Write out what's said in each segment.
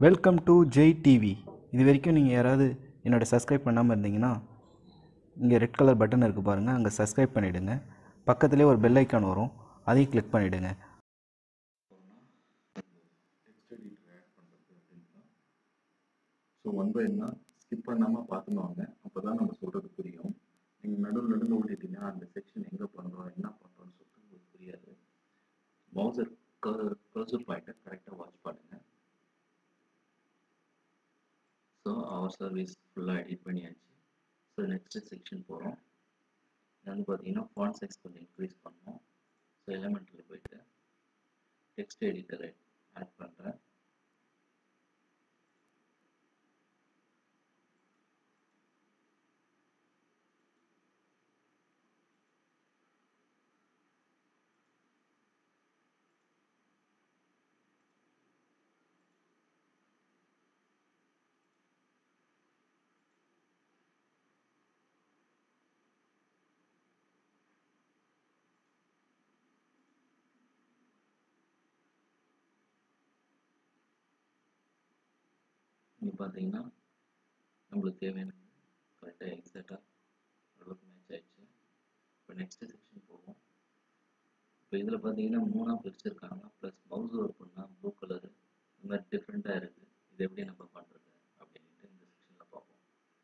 welcome to Jai TV இது வரைக்கும் நீங்கள் யாராவது என்னோட சப்ஸ்கிரைப் பண்ணாமல் இருந்தீங்கன்னா இங்கே ரெட் கலர் பட்டன் இருக்குது பாருங்கள் அங்கே சப்ஸ்கிரைப் பண்ணிவிடுங்க பக்கத்துலேயே ஒரு பெல் ஐக்கான் வரும் அதையும் கிளிக் பண்ணிவிடுங்க டெக்ஸ்ட் எடிட்டர் ஆட் பண்ணுறது அப்படின்னா ஸோ ஒன் பை ஒன்னா ஸ்கிப் பண்ணாமல் பார்த்துன்னு வாங்க அப்போ தான் நம்ம சொல்கிறது புரியும் நீங்கள் நடுவில் நடுவில் ஓட்டிட்டீங்கன்னா அந்த செக்ஷன் எங்கே பண்ணுறோம் என்ன பண்ணுறோம்னு சொல்லிட்டு உங்களுக்கு புரியாது மவுசர் கர்சர் பாயிண்ட்டை கரெக்டாக வாட்ச் பண்ணுங்கள் ஸோ அவர் சர்வீஸ் ஃபுல்லாக எடிட் பண்ணியாச்சு ஸோ நெக்ஸ்ட் செக்ஷன் போகிறோம் இது வந்து பார்த்தீங்கன்னா ஃபாண்ட் சைஸ் கொஞ்சம் இன்க்ரீஸ் பண்ணோம் ஸோ எலமெண்ட்டில் போயிட்டு டெக்ஸ்ட் எடிட்டரை ஆட் பண்ணுறேன் இங்கே பார்த்தீங்கன்னா நம்மளுக்கு தேவையானது கரெக்டாக எக்ஸாக்டாக ஓரளவுக்கு மேட்ச் ஆயிடுச்சு இப்போ நெக்ஸ்ட் செக்ஷன் போவோம் இப்போ இதில் பார்த்தீங்கன்னா மூணாக பிரிச்சிருக்காங்க ப்ளஸ் மவுஸ் ஒர்க் பண்ணால் ப்ளூ கலரு இந்த மாதிரி டிஃப்ரெண்ட்டாக இருக்குது இது எப்படி நம்ம பண்ணுறது அப்படின்ட்டு இந்த செக்ஷனில் பார்ப்போம்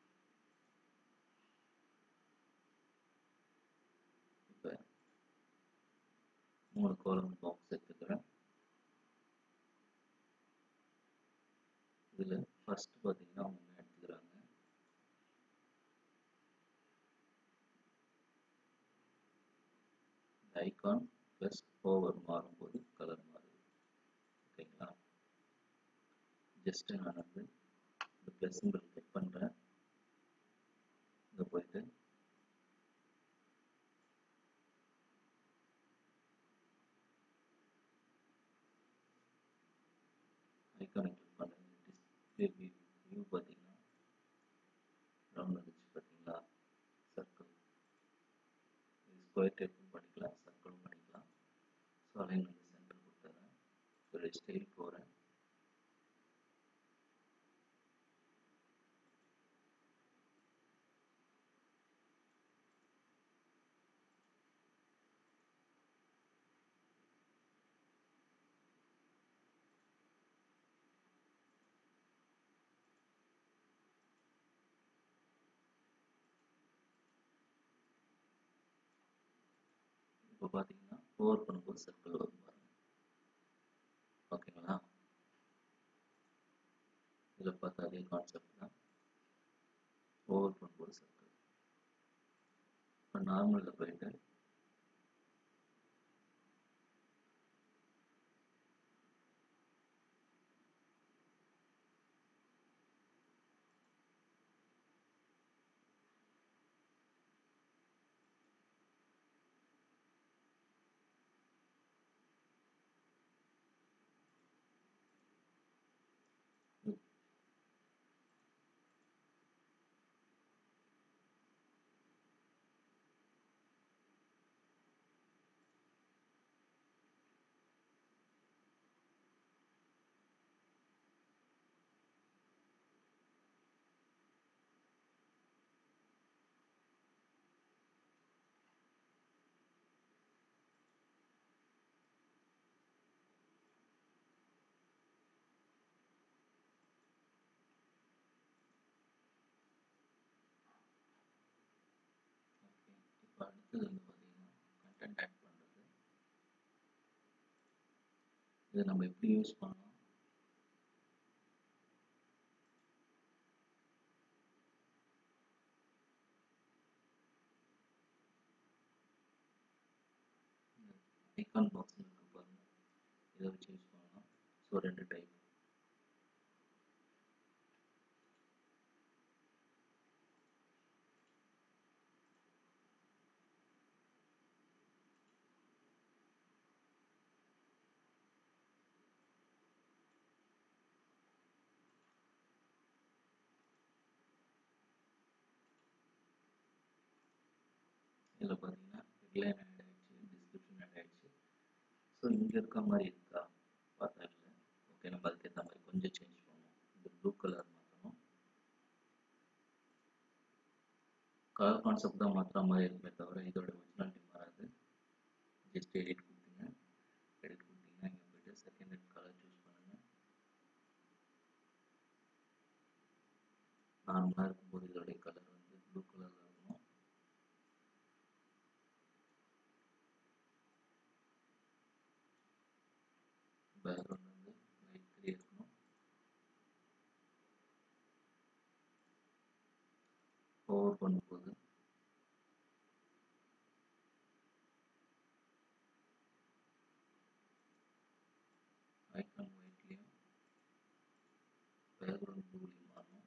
இப்போ மூணு காலம் பாக்ஸ் எடுத்துக்கிறேன் இதில் ஃபர்ஸ்ட் பார்த்தீங்கன்னா அவங்க என்ன எடுத்துக்கிறாங்க ஐகான் ப்ளஸ் ஓவர் மாறும்போது கலர் மாறுது ஓகேங்களா ஜஸ்ட் நான் வந்து இந்த ப்ளஸ் சிம்பிள் கிளிக் பண்ணுறேன் இங்கே போயிட்டு ஐகானை கிளிக் பண்ணுறேன் டிஸ்பிளே வியூ வியூ பார்த்தீங்கன்னா ரவுண்ட் வந்துச்சு பார்த்தீங்களா சர்க்கிள் இது ஸ்கொயர் டைப்பும் பண்ணிக்கலாம் சர்க்கிளும் பண்ணிக்கலாம் ஸோ அலைன்மெண்ட் சென்டர் கொடுத்துறேன் ஒரு ஸ்டைல் போகிறேன் இப்போ பார்த்தீங்கன்னா ஓவர் பண்ணும்போது சர்க்கிள் வரும் பாருங்க ஓகேங்களா இதில் பார்த்தா அதே கான்செப்ட் தான் ஓவர் பண்ணும்போது சர்க்கிள் இப்போ நார்மலில் போயிட்டு ஓகே இப்போ அடுத்தது வந்து பார்த்தீங்கன்னா கண்டென்ட் ஆட் பண்ணுறது இதை நம்ம எப்படி யூஸ் பண்ணலாம் ஐகான் பாக்ஸ் இருக்கு பாருங்க இதை வச்சு யூஸ் பண்ணலாம் ஸோ ரெண்டு டைப் இதில் பார்த்தீங்கன்னா ஹெட்லைன் ஆட் ஆயிடுச்சு டிஸ்கிரிப்ஷன் ஆட் ஆயிடுச்சு ஸோ இங்கே இருக்க மாதிரி இருக்கா பார்த்தா இல்லை ஓகே நம்ம அதுக்கேற்ற மாதிரி கொஞ்சம் சேஞ்ச் பண்ணுவோம் கலர் கான்செப்ட் தான் மாற்றுற மாதிரி இருக்குமே தவிர இதோட ஒரிஜினாலிட்டி மாறாது ஜஸ்ட் எடிட் கொடுத்துங்க எடிட் கொடுத்தீங்கன்னா இங்கே போய்ட்டு செகண்ட் ஹெட் கலர் சூஸ் பண்ணுங்கள் நார்மலாக இருக்கும்போது இதோடைய கலர் வந்து ப்ளூ கலரில் இருக்கணும் பேக்ரவுண்ட் வந்து லைட் த்ரீ இருக்கணும் ஓவர் பண்ணும்போது ஐக்கான் ஒயிட்லேயும் பேக்ரவுண்ட் ப்ளூலையும் மாறணும்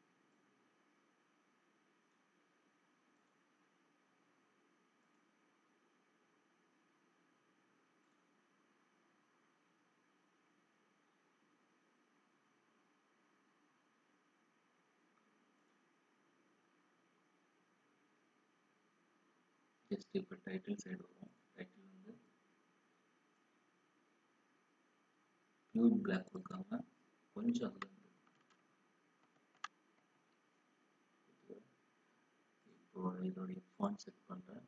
ஜஸ்ட் இப்போ டைட்டில் சைடு வரும் டைட்டில் வந்து பியூர் பிளாக் கொடுக்காம கொஞ்சம் அதில் இருந்து இப்போ இதோடைய ஃபாண்ட் செட் பண்ணுறேன்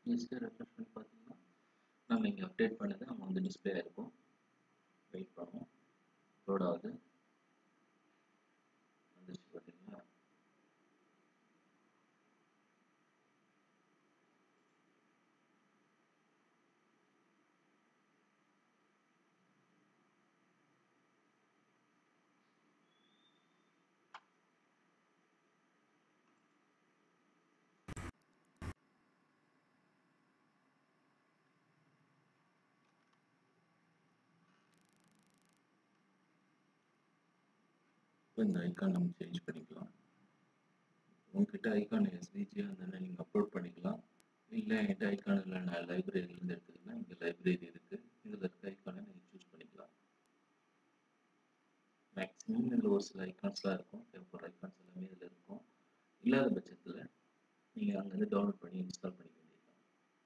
ஈஸியாக ரெஃப்ரெஷ் பண்ணி பார்த்தீங்கன்னா நம்ம இங்கே அப்டேட் பண்ணது நம்ம வந்து டிஸ்பிளே ஆயிருக்கும் வெயிட் பண்ணுவோம் லோட் ஆகுது வந்துருச்சு பார்த்தீங்களா இப்போ இந்த ஐக்கான் நம்ம சேஞ்ச் பண்ணிக்கலாம் உங்ககிட்ட ஐக்கான் எஸ்விஜி அந்த நீங்கள் அப்லோட் பண்ணிக்கலாம் இல்லை என்கிட்ட ஐக்கான் இல்லை நான் லைப்ரரியிலேருந்து எடுத்துக்கலாம் இங்கே லைப்ரரி இருக்குது இதில் இருக்க ஐக்கானை நீங்கள் சூஸ் பண்ணிக்கலாம் மேக்ஸிமம் இதில் ஒரு சில ஐக்கான்ஸ்லாம் இருக்கும் தேவைப்படுற ஐக்கான்ஸ் எல்லாமே இதில் இருக்கும் இல்லாத பட்சத்தில் நீங்கள் அங்கேருந்து டவுன்லோட் பண்ணி இன்ஸ்டால் பண்ணிக்க வேண்டியதுதான்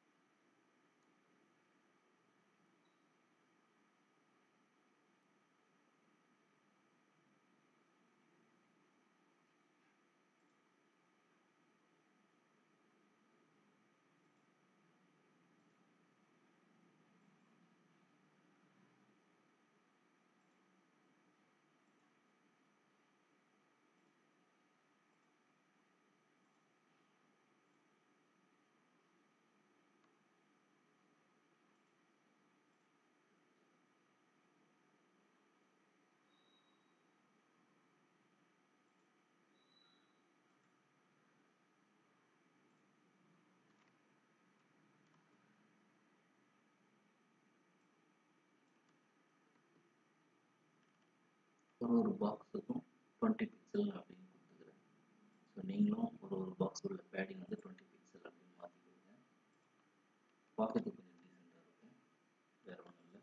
ஒரு ஒரு பாக்ஸுக்கும் டுவெண்ட்டி பிக்சல் அப்படின்னு கொடுத்துக்கிறேன் ஸோ நீங்களும் ஒரு ஒரு பாக்ஸ் உள்ள பேடிங் வந்து டுவெண்ட்டி பிக்சல் அப்படின்னு மாற்றிக்கிடுங்க பார்க்கறதுக்கு கொஞ்சம் டீசெண்டாக இருக்கும் வேறு ஒன்றும் இல்லை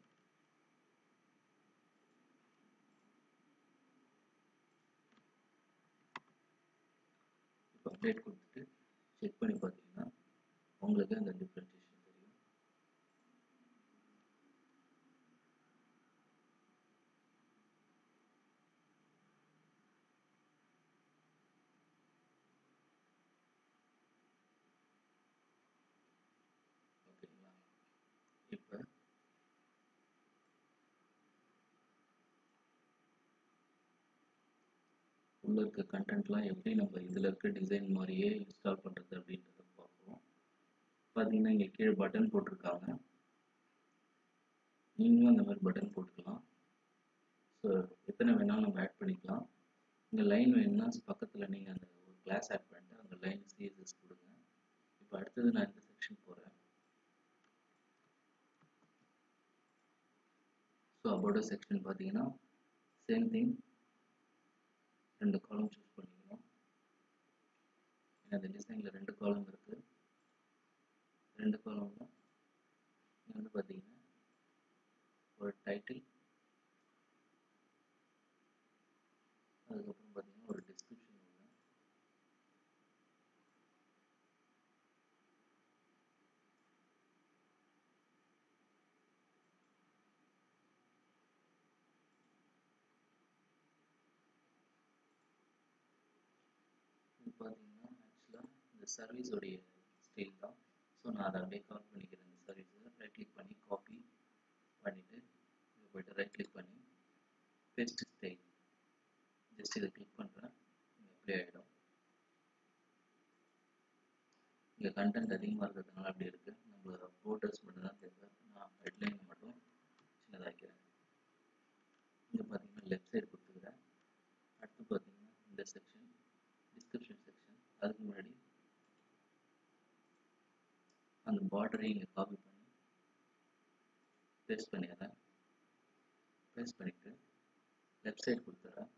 இப்போ அப்டேட் கொடுத்துட்டு செக் பண்ணி பார்த்தீங்கன்னா உங்களுக்கு அந்த டிஃப்ரென்ஷியேஷன் தெரியும் ஓகேங்களா இப்போ உள்ள இருக்க கண்டென்ட்லாம் எப்படி நம்ம இதில் இருக்க டிசைன் மாதிரியே இன்ஸ்டால் பண்ணுறது அப்படின்றத பார்ப்போம் பார்த்தீங்கன்னா இங்கே கீழே பட்டன் போட்டிருக்காங்க நீங்களும் அந்த மாதிரி பட்டன் போட்டுக்கலாம் ஸோ எத்தனை வேணாலும் நம்ம ஆட் பண்ணிக்கலாம் இங்கே லைன் வேணும்னா பக்கத்தில் நீங்கள் அந்த ஒரு கிளாஸ் ஆட் பண்ணிட்டு அந்த லைன் சிஎஸ்எஸ் கொடுங்க இப்போ அடுத்தது நான் இந்த செக்ஷன் போகிறேன் ஸோ அபோட செக்ஷன் பார்த்தீங்கன்னா சேம் திங் ரெண்டு காலம் சூஸ் பண்ணிக்கணும் ஏன்னா இந்த டிசைனில் ரெண்டு காலம் இருக்குது ரெண்டு காலம்ல இங்கே வந்து பார்த்தீங்கன்னா ஒரு டைட்டில் அதுக்கப்புறம் பார்த்தீங்கன்னா ஒரு டிஸ்கிரிப்ஷன் உள்ள இது பார்த்தீங்கன்னா ஆக்சுவலாக இந்த சர்வீஸோடைய ஸ்டைல் தான் ஸோ நான் அதை அப்படியே கால் பண்ணிக்கிறேன் இந்த சர்வீஸை ரைட் கிளிக் பண்ணி காப்பி பண்ணிவிட்டு இங்கே போய்ட்டு ரைட் கிளிக் பண்ணி பேஸ்ட் ஸ்டைல் ஜஸ்ட் இதை கிளிக் பண்ணுறேன் இங்கே அப்ளை ஆகிடும் இங்கே கண்டென்ட் அதிகமாக இருக்கிறதுனால அப்படி இருக்குது நம்மளோட ஃபோட்டோஸ் மட்டும் தான் தேவை நான் ஹெட்லைனை மட்டும் சின்னதாக்கிறேன் இங்கே பார்த்தீங்கன்னா லெஃப்ட் சைடு கொடுத்துக்கிறேன் அடுத்து பார்த்தீங்கன்னா இந்த செக்ஷன் டிஸ்கிரிப்ஷன் செக்ஷன் அதுக்கு முன்னாடி அந்த பார்டரை இங்கே காப்பி பண்ணி பேஸ்ட் பண்ணிடுறேன் பேஸ்ட் பண்ணிவிட்டு லெஃப்ட் சைடு கொடுத்துட்றேன்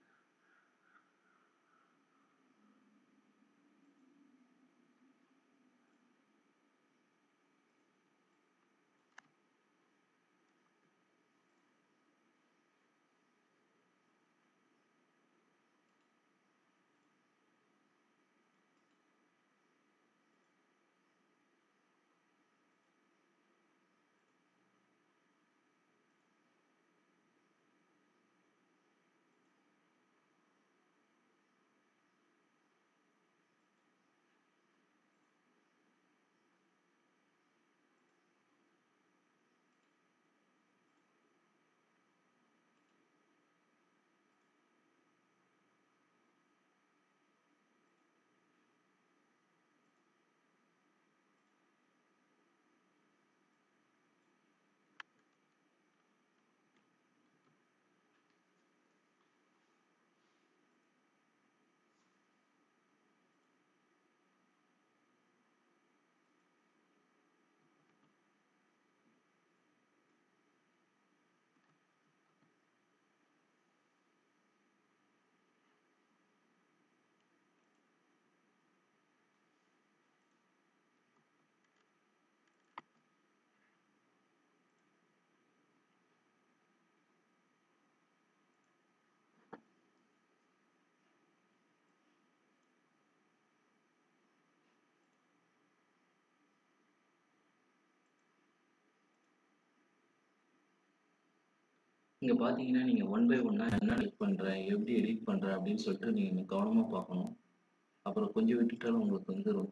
இங்கே பார்த்தீங்கன்னா நீங்கள் ஒன் பை ஒன்னாக என்ன எடிட் பண்ணுறேன் எப்படி எடிட் பண்ணுறேன் அப்படின்னு சொல்லிட்டு நீங்கள் கவனமாக பார்க்கணும் அப்புறம் கொஞ்சம் விட்டுட்டாலும் உங்களுக்கு வந்து ரொம்ப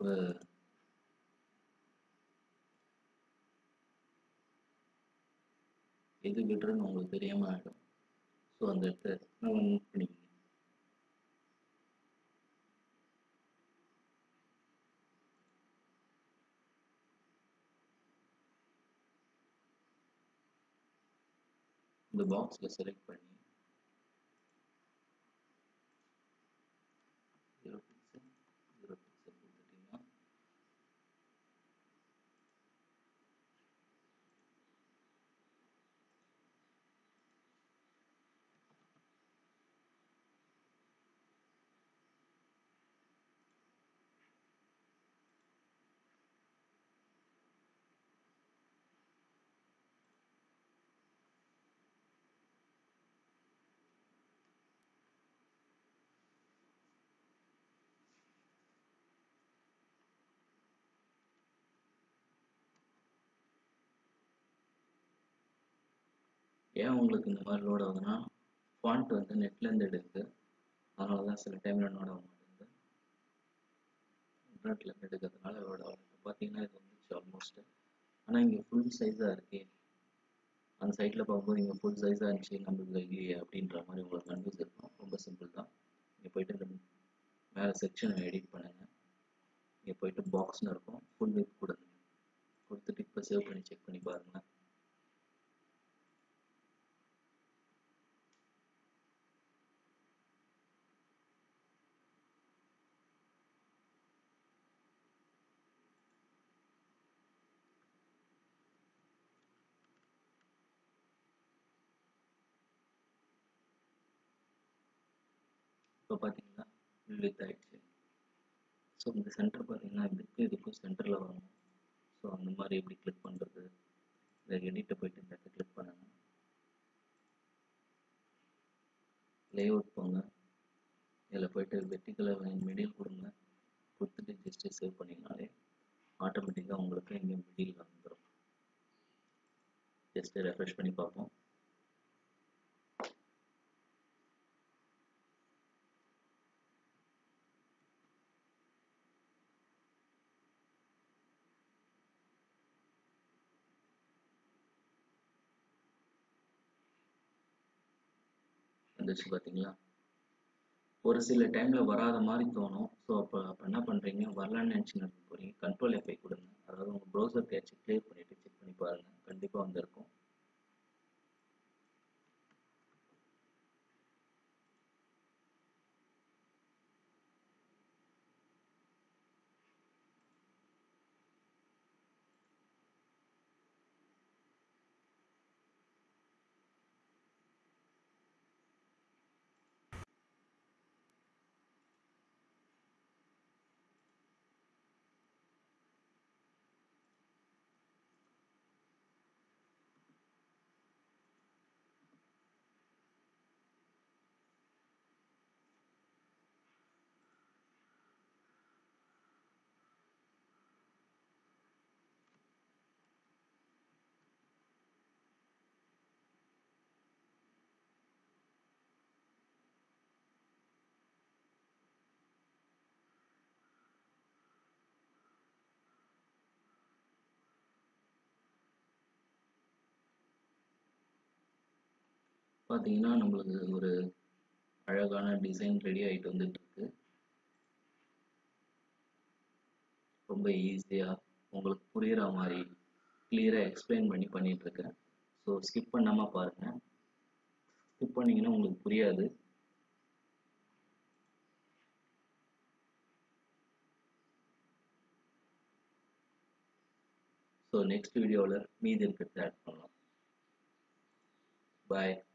எது விடுறதுன்னு உங்களுக்கு தெரியாமல் ஆகிடும் ஸோ அந்த இடத்த நம்ம நோட் பண்ணிக்கங்க இந்த பாக்ஸில் செலக்ட் பண்ணி ஜீரோ பிக்சல் ஜீரோ பிக்சல் கொடுத்துட்டிங்கன்னா ஏன் உங்களுக்கு இந்த மாதிரி லோட் ஆகுதுன்னா ஃபாண்ட் வந்து நெட்லேருந்து எடுக்குது அதனால தான் சில டைமில் லோட் ஆக மாட்டேங்குது இன்டர்நெட்லேருந்து எடுக்கிறதுனால லோட் ஆகும் இப்போ பார்த்தீங்கன்னா இது வந்துச்சு ஆல்மோஸ்ட் ஆனால் இங்கே ஃபுல் சைஸாக இருக்கே அந்த சைட்டில் பார்க்கும்போது இங்கே ஃபுல் சைஸாக இருந்துச்சு நம்மளுக்கு இல்லையே அப்படின்ற மாதிரி உங்களுக்கு கன்ஃபியூஸ் இருக்கும் ரொம்ப சிம்பிள் தான் இங்கே போயிட்டு இந்த மேலே செக்ஷனை எடிட் பண்ணுங்கள் இங்கே போயிட்டு பாக்ஸ்னு இருக்கும் ஃபுல் வித் கொடுங்க கொடுத்துட்டு இப்போ சேவ் பண்ணி செக் பண்ணி பாருங்கள் இப்போ பார்த்தீங்கன்னா வித் ஆயிடுச்சு ஸோ இந்த சென்டர் பார்த்தீங்கன்னா இதுக்கு இதுக்கும் சென்டரில் வரணும் ஸோ அந்த மாதிரி எப்படி கிளிக் பண்ணுறது இதை எடிட்டை போயிட்டு இந்த இடத்த கிளிக் பண்ணுங்க லேஅவுட் போங்க இதில் போயிட்டு வெர்டிக்கலை மிடில் கொடுங்க கொடுத்துட்டு ஜஸ்ட்டு சேவ் பண்ணிங்கனாலே ஆட்டோமேட்டிக்காக உங்களுக்கு இங்கே மிடில் வந்துடும் ஜஸ்ட்டு ரெஃப்ரெஷ் பண்ணி பார்ப்போம் வந்துச்சு பார்த்தீங்களா ஒரு சில டைமில் வராத மாதிரி தோணும் ஸோ அப்போ அப்போ என்ன பண்ணுறீங்க வரலான்னு நினச்சின்னு போகிறீங்க கண்ட்ரோல் எஃபை கொடுங்க அதாவது உங்கள் ப்ரௌசர் தேர்ச்சி கிளியர் பண்ணிவிட்டு செக் பண்ணி பாருங்கள் கண்டிப்பாக வந்திருக்கும் பார்த்தீங்கன்னா நம்மளுக்கு ஒரு அழகான டிசைன் ரெடி ஆகிட்டு வந்துட்டு இருக்கு ரொம்ப ஈஸியாக உங்களுக்கு புரிகிற மாதிரி கிளியராக எக்ஸ்பிளைன் பண்ணி பண்ணிட்டு இருக்கேன் ஸோ ஸ்கிப் பண்ணாமல் பாருங்கள் ஸ்கிப் பண்ணீங்கன்னா உங்களுக்கு புரியாது ஸோ நெக்ஸ்ட் வீடியோவில் மீதி இருக்கிறத ஆட் பண்ணலாம் பாய்